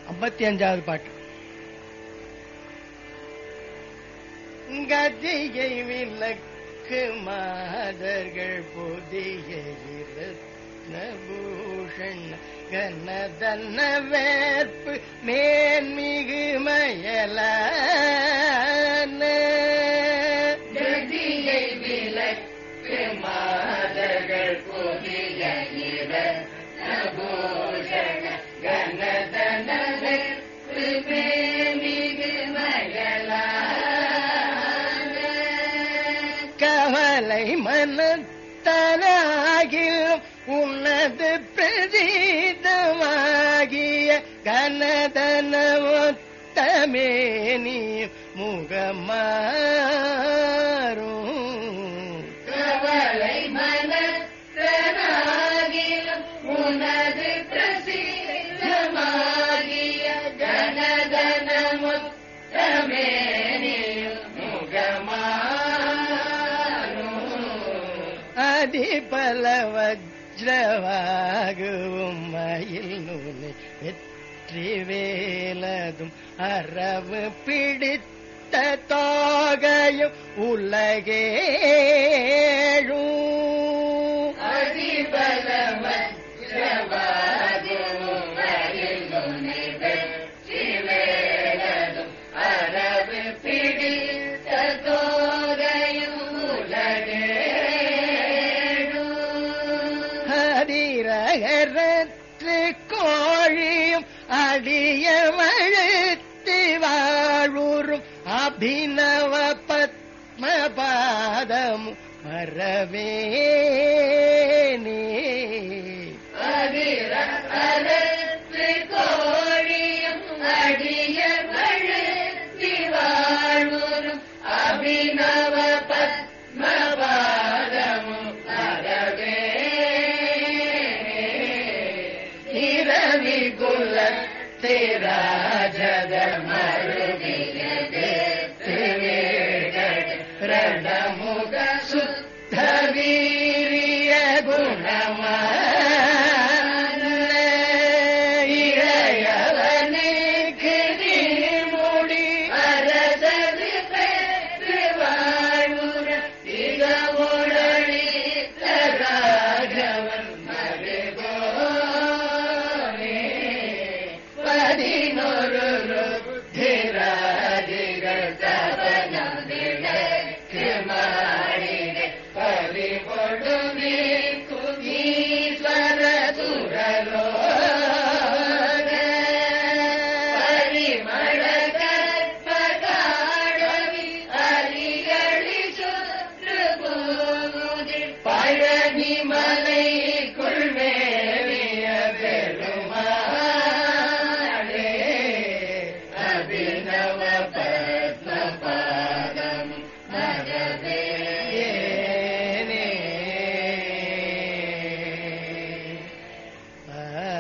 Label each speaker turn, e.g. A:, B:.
A: ஐம்பத்தி அஞ்சாவது பாட்டு கதியை விளக்கு மாதர்கள் புதிய பூஷண் கனதன்ன வேற்பு மேன்மிகு மயலான
B: கதியை விளக்கு மாதர்கள் புதிய பூஷண கனதனது மிகு மகளான
A: கவலை மனத்தனாகில் உனது பிரதீதமாகிய கனதன ஒத்தமேனி முகமாறும்
B: கவலை மனத்தனாகிலும் உனது பிரசித்தமாகிய கனதனமுத்தமேனில் முகமானும்
A: அதிபல வஜ்ரவாகுவும் மயில் நூலை வெற்றி வேலதும் அரவு பிடித்த தோகையும் உலகேழும்
B: அரபு பிடித்த தோகையும் உலகேடும்
A: ஹரிரகரற்று கோழியும் அடிய வழுத்தி வாழ்வுறும் அபிநவ பத்மபாதமும் மரவேனே
B: அதிர அரசு கோழியும் அடிய வழுத்தி வாழ்வரும் அபிநவ பத்மபாதமும் அறவே இரவி குல திராஜத மருவியதே ரணமுக சுத்த வீரிய குணமான இளையவனுக்கு நீமுடி அரசது பெற்று வாழ்வுற திகமுடனி ராகவன் மருகோனே பதினொரு ருத்திராதிகள் தவனம் விளக்கு மாறினே பறிபொடுமே குகீஸ்வர துரலோக பரிமள கற்பகாடவி அரிகளி சுற்று பூமுதில் பழனி மலைக்குள் மேவிய பெருமாளே அபிநவ பத்மபாதம் மகவே
A: ஏனே ஆ